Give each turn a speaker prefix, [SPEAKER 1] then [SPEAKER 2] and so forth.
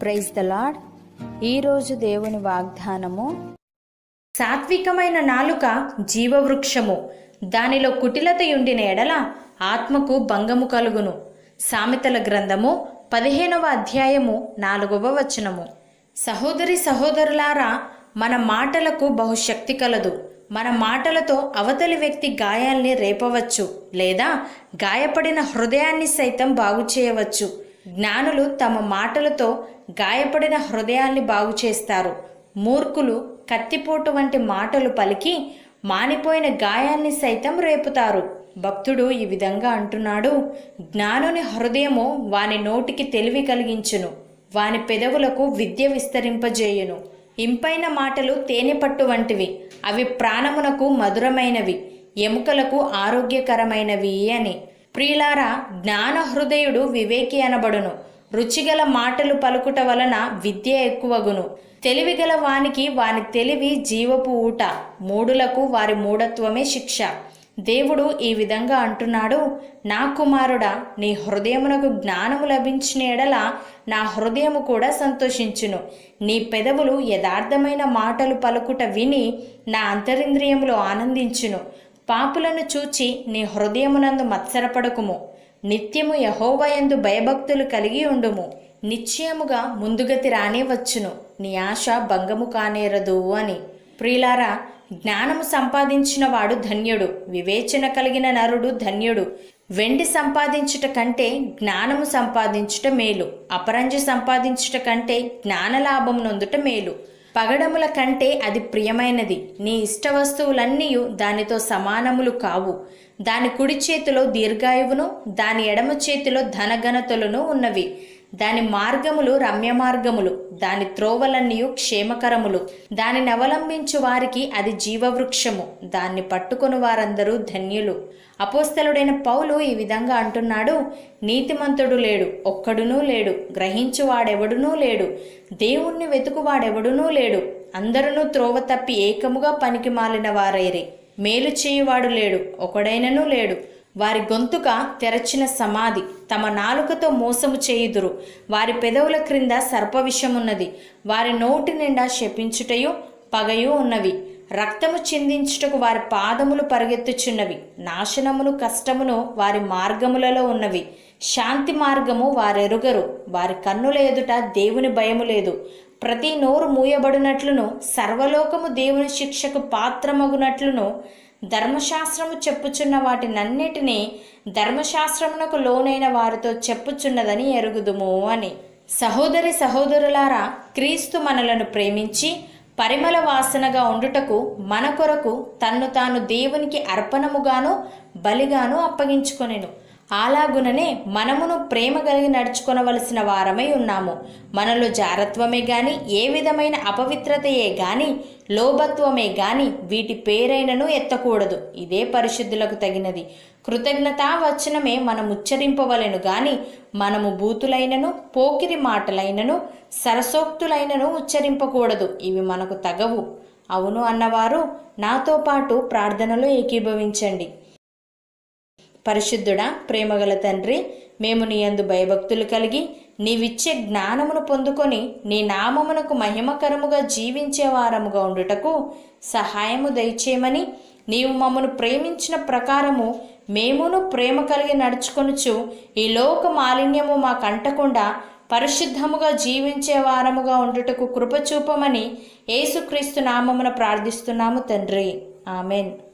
[SPEAKER 1] praise the lord ఈరోజు దేవుని వాగ్దానము
[SPEAKER 2] సాత్వికమైన నాలుక జీవవృక్షము దానిలో కుటిలతయుండిన ఎడల ఆత్మకు భంగము కలుగును సామెతల గ్రంథము పదిహేనవ అధ్యాయము నాలుగవ వచనము సహోదరి సహోదరులారా మన మాటలకు బహుశక్తి కలదు మన మాటలతో అవతలి వ్యక్తి గాయాల్ని రేపవచ్చు లేదా గాయపడిన హృదయాన్ని సైతం బాగు చేయవచ్చు జ్ఞానులు తమ మాటలతో గాయపడిన హృదయాల్ని బాగు చేస్తారు మూర్ఖులు కత్తిపోటు వంటి మాటలు పలికి మానిపోయిన గాయాన్ని సైతం రేపుతారు భక్తుడు ఈ విధంగా అంటున్నాడు జ్ఞానుని హృదయము వాని నోటికి తెలివి కలిగించును వాని పెదవులకు విద్య విస్తరింపజేయును ఇంపైన మాటలు తేనె పట్టు వంటివి అవి ప్రాణమునకు మధురమైనవి ఎముకలకు ఆరోగ్యకరమైనవి అని ప్రియులారా జ్ఞాన హృదయుడు వివేకి అనబడును రుచిగల మాటలు పలుకుట వలన విద్య ఎక్కువగును తెలివిగల వానికి వాని తెలివి జీవపు ఊట మూడులకు వారి మూఢత్వమే శిక్ష దేవుడు ఈ విధంగా అంటున్నాడు నా కుమారుడా నీ హృదయమునకు జ్ఞానము లభించిన ఎడల నా హృదయము కూడా సంతోషించును నీ పెదవులు యథార్థమైన మాటలు పలుకుట విని నా అంతరింద్రియములో ఆనందించును పాపులను చూచి నీ హృదయమునందు మత్సరపడకుము నిత్యము యహోవయందు భయభక్తులు కలిగి ఉండుము నిశ్చయముగా ముందుగతి రానే వచ్చును నీ ఆశ భంగము కానేరదు అని ప్రియులారా జ్ఞానము సంపాదించిన వాడు ధన్యుడు వివేచన కలిగిన నరుడు ధన్యుడు వెండి సంపాదించుట కంటే జ్ఞానము సంపాదించుట మేలు అపరంజి సంపాదించుట కంటే జ్ఞానలాభం నొందుట మేలు పగడముల కంటే అది ప్రియమైనది నీ ఇష్ట వస్తువులన్నీ దానితో సమానములు కావు దాని కుడి చేతిలో దీర్ఘాయువును దాని ఎడమ చేతిలో ధనఘనతలను ఉన్నవి దాని మార్గములు రమ్య మార్గములు దాని త్రోవలన్నీ క్షేమకరములు దానిని అవలంబించు వారికి అది జీవవృక్షము దాన్ని పట్టుకొని వారందరూ ధన్యులు అపోస్తలుడైన పౌలు ఈ విధంగా అంటున్నాడు నీతిమంతుడు లేడు ఒక్కడునూ లేడు గ్రహించువాడెవడునూ లేడు దేవుణ్ణి వెతుకువాడెవడునూ లేడు అందరూ త్రోవ తప్పి ఏకముగా పనికి మాలిన వారైరి మేలు చేయువాడు లేడు ఒకడైననూ లేడు వారి గొంతుక తెరచిన సమాధి తమ నాలుకతో మోసము చేయుదురు వారి పెదవుల క్రింద సర్పవిషమున్నది వారి నోటి నిండా శపించుటయు పగయు ఉన్నవి రక్తము చిందించుటకు వారి పాదములు పరిగెత్తుచున్నవి నాశనమును కష్టమును వారి మార్గములలో ఉన్నవి శాంతి మార్గము వారెరుగరు వారి కన్నుల ఎదుట దేవుని భయము లేదు ప్రతి నోరు మూయబడినట్లును సర్వలోకము దేవుని శిక్షకు పాత్రమగునట్లును ధర్మశాస్త్రము చెప్పుచున్న వాటినన్నిటినీ ధర్మశాస్త్రమునకు లోనైన వారితో చెప్పుచున్నదని ఎరుగుదుము అని సహోదరి సహోదరులారా క్రీస్తు మనలను ప్రేమించి పరిమళ వాసనగా ఉండుటకు మన కొరకు తన్ను తాను దేవునికి అర్పణముగాను బలిగాను అప్పగించుకొనెను అలాగుననే మనమును ప్రేమ కలిగి నడుచుకొనవలసిన వారమై ఉన్నాము మనలో జారత్వమే గాని ఏ విధమైన అపవిత్రతయే గాని లోభత్వమే గాని వీటి పేరైనను ఎత్తకూడదు ఇదే పరిశుద్ధులకు తగినది కృతజ్ఞతా వచనమే మనం ఉచ్చరింపవలెను గాని మనము బూతులైనను పోకిరి మాటలైనను సరసోక్తులైనను ఉచ్చరింపకూడదు ఇవి మనకు తగవు అవును అన్నవారు నాతో పాటు ప్రార్థనలో ఏకీభవించండి పరిశుద్ధుడా ప్రేమగల తండ్రి మేము నీ యందు భయభక్తులు కలిగి నీవిచ్చే జ్ఞానమును పొందుకొని నీ నామమునకు మహిమకరముగా జీవించే వారముగా ఉండుటకు సహాయము దయచేయమని నీవు మమ్మను ప్రేమించిన ప్రకారము మేమును ప్రేమ కలిగి నడుచుకొనుచు ఈ లోక మాలిన్యము మాకంటకుండా పరిశుద్ధముగా జీవించే వారముగా ఉండుటకు కృపచూపమని యేసుక్రీస్తు నామమున ప్రార్థిస్తున్నాము తండ్రి ఆమెన్